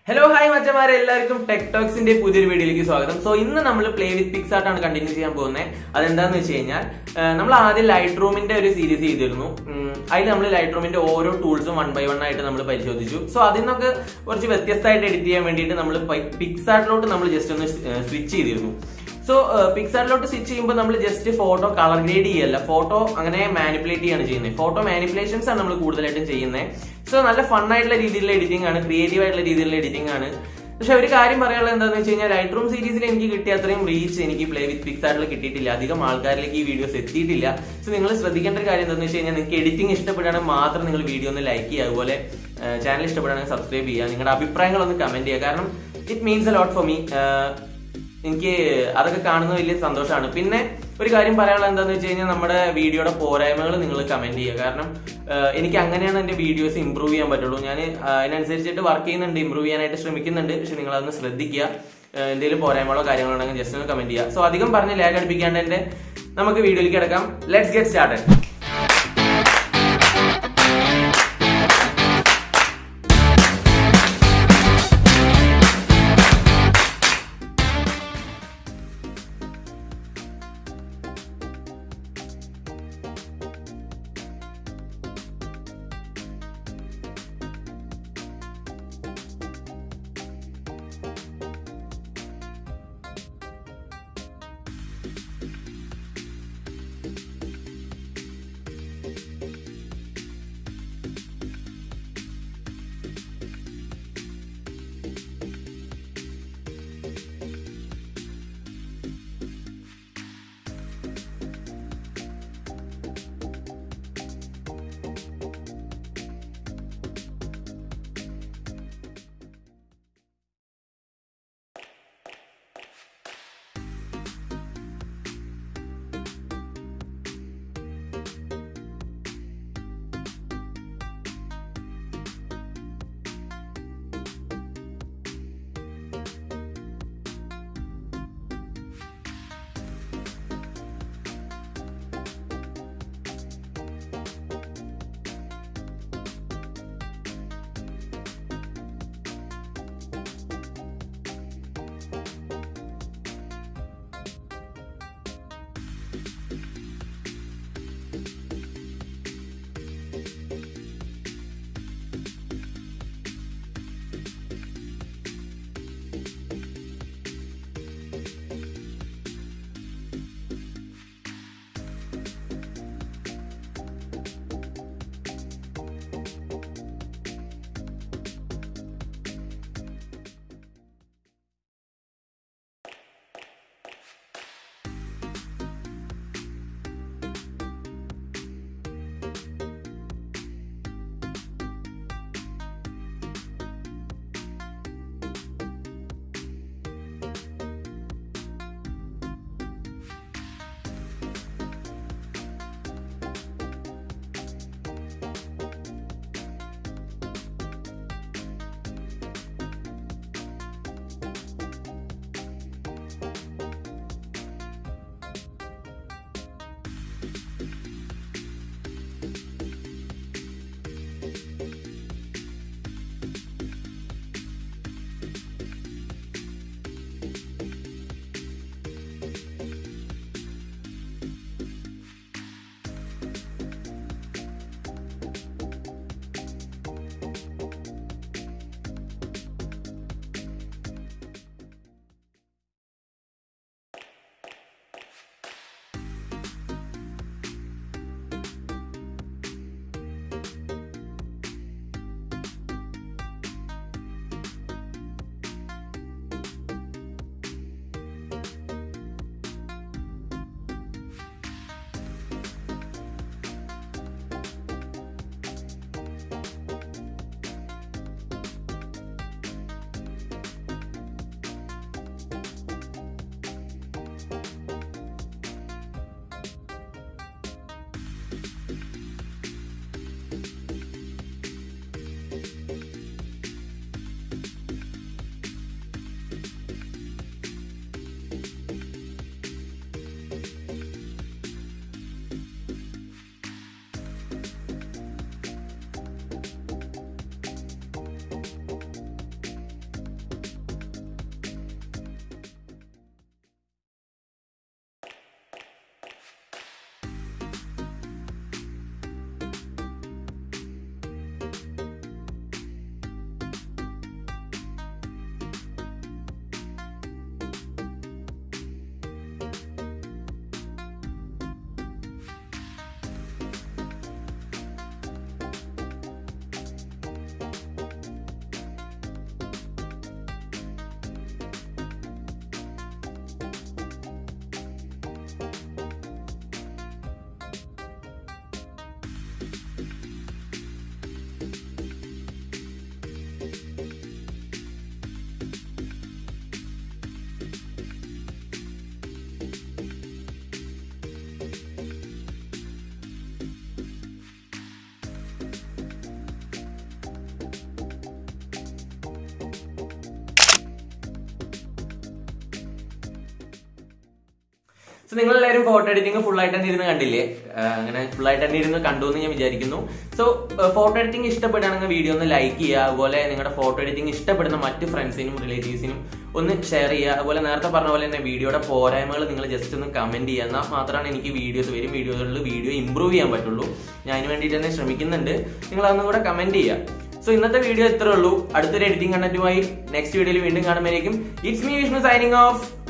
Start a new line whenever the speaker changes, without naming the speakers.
hello hi മച്ചമാരെ എല്ലാവർക്കും tech ടോക്സിന്റെ പുതിയൊരു വീഡിയോയിലേക്ക് സ്വാഗതം സോ ഇന്ന് നമ്മൾ പ്ലേ വിത്ത് പിക്സ് ആയിട്ടാണ് കണ്ടിന്യൂ ചെയ്യാൻ പോകുന്നത് അതെന്താന്ന് വെച്ച് കഴിഞ്ഞാൽ നമ്മൾ ആദ്യം ലൈറ്റ് റൂമിന്റെ ഒരു സീരീസ് ചെയ്തിരുന്നു അതിൽ നമ്മൾ ലൈറ്റ് റൂമിന്റെ ഓരോ ടൂൾസും വൺ ബൈ വൺ ആയിട്ട് നമ്മൾ പരിശോധിച്ചു സോ അതിൽ നിന്നൊക്കെ കുറച്ച് വ്യത്യസ്തമായിട്ട് എഡിറ്റ് ചെയ്യാൻ വേണ്ടിയിട്ട് നമ്മൾ പിക്സ് ആർട്ടിലോട്ട് നമ്മൾ ജസ്റ്റ് ഒന്ന് സ്വിച്ച് ചെയ്തിരുന്നു സോ പിക്സാർട്ടിലോട്ട് സ്വിച്ച് ചെയ്യുമ്പോൾ നമ്മൾ ജസ്റ്റ് ഫോട്ടോ കളർ ഗ്രേഡ് ചെയ്യല്ല ഫോട്ടോ അങ്ങനെ മാനിപ്പുലേറ്റ് ചെയ്യാണ് ചെയ്യുന്നത് ഫോട്ടോ മാനിപ്പുലേഷൻസ് ആണ് നമ്മൾ കൂടുതലായിട്ടും ചെയ്യുന്നത് സോ നല്ല ഫൺ ആയിട്ടുള്ള രീതിയിലുള്ള എഡിറ്റിംഗ് ആണ് ക്രിയേറ്റീവ് ആയിട്ടുള്ള രീതിയിലുള്ള എഡിറ്റിംഗ് ആണ് പക്ഷെ ഒരു കാര്യം പറയാനുള്ളത് എന്താണെന്ന് വെച്ച് കഴിഞ്ഞാൽ ലൈറ്റ് റൂം സീരീസിൽ എനിക്ക് കിട്ടിയ അത്രയും റീച്ച് എനിക്ക് പ്ലേ വിത്ത് പിക്സാർട്ടിൽ കിട്ടിയിട്ടില്ല അധികം ആൾക്കാരിലേക്ക് ഈ വീഡിയോസ് എത്തിയിട്ടില്ല സോ നിങ്ങൾ ശ്രദ്ധിക്കേണ്ട ഒരു കാര്യം എന്താണെന്ന് വെച്ച് കഴിഞ്ഞാൽ നിങ്ങൾക്ക് എഡിറ്റിംഗ് ഇഷ്ടപ്പെടുകയാണെങ്കിൽ മാത്രം നിങ്ങൾ വീഡിയോ ഒന്ന് ലൈക്ക് ചെയ്യുക അതുപോലെ ചാനൽ ഇഷ്ടപ്പെടുകയാണെങ്കിൽ സബ്സ്ക്രൈബ് ചെയ്യുക നിങ്ങളുടെ അഭിപ്രായങ്ങളൊന്ന് കമന്റ് ചെയ്യുക കാരണം it means a lot for me എനിക്ക് അതൊക്കെ കാണുന്നത് വലിയ സന്തോഷമാണ് പിന്നെ ഒരു കാര്യം പറയാനുള്ളത് എന്താന്ന് വെച്ച് കഴിഞ്ഞാൽ നമ്മുടെ വീഡിയോയുടെ പോരായ്മകൾ നിങ്ങൾ കമന്റ് ചെയ്യുക കാരണം എനിക്ക് അങ്ങനെയാണ് എന്റെ വീഡിയോസ് ഇമ്പ്രൂവ് ചെയ്യാൻ പറ്റുള്ളൂ ഞാൻ അതിനനുസരിച്ചിട്ട് വർക്ക് ചെയ്യുന്നുണ്ട് ഇമ്പ്രൂവ് ചെയ്യാനായിട്ട് ശ്രമിക്കുന്നുണ്ട് പക്ഷെ നിങ്ങൾ അതൊന്ന് ശ്രദ്ധിക്കുക എന്തെങ്കിലും പോരായ്മകളോ കാര്യങ്ങളോ ഉണ്ടെങ്കിൽ ജസ്റ്റ് ഒന്ന് കമന്റ് ചെയ്യുക സോ അധികം പറഞ്ഞ് ലാഗ് അടിപ്പിക്കാണ്ട് എന്റെ നമുക്ക് വീഡിയോയിലേക്ക് കിടക്കാം ലെറ്റ്സ് ഗെറ്റ് സ്റ്റാർട്ടഡ് സോ നിങ്ങൾ എല്ലാവരും ഫോട്ടോ എഡിറ്റിംഗ് ഫുൾ ആയിട്ട് തന്നെ ഇരുന്ന് കണ്ടില്ലേ ആ, അങ്ങനെ ഫുൾ ആയിട്ട് തന്നെ ഇരുന്ന് കണ്ടു എന്ന് ഞാൻ വിചാരിക്കുന്നു സോ ഫോട്ടോ എഡിറ്റിംഗ് ഇഷ്ടപ്പെടുകയാണെങ്കിൽ വീഡിയോ ഒന്ന് ലൈക്ക് ചെയ്യുക അതുപോലെ നിങ്ങളുടെ ഫോട്ടോ എഡിറ്റിംഗ് ഇഷ്ടപ്പെടുന്ന മറ്റ് ഫ്രണ്ട്സിനും റിലേറ്റീവ്സിനും ഒന്ന് ഷെയർ ചെയ്യുക അതുപോലെ നേരത്തെ പറഞ്ഞ പോലെ തന്നെ വീഡിയോയുടെ പോരായ്മകൾ നിങ്ങൾ ജസ്റ്റ് ഒന്ന് കമന്റ് ചെയ്യുക എന്നാൽ മാത്രമാണ് എനിക്ക് വീഡിയോസ് വരും വീഡിയോകളിൽ വീഡിയോ ഇമ്പ്രൂവ് ചെയ്യാൻ പറ്റുള്ളൂ ഞാൻ അതിന് വേണ്ടിയിട്ട് തന്നെ ശ്രമിക്കുന്നുണ്ട് നിങ്ങൾ അതൊന്നും കൂടെ കമന്റ് ചെയ്യുക സോ ഇന്നത്തെ വീഡിയോ ഇത്രേ ഉള്ളൂ അടുത്തൊരു എഡിറ്റിംഗ് കണ്ടന്റുമായി നെക്സ്റ്റ് വീഡിയോയിൽ വീണ്ടും കാണുമ്പോഴേക്കും it's me Vishnu signing of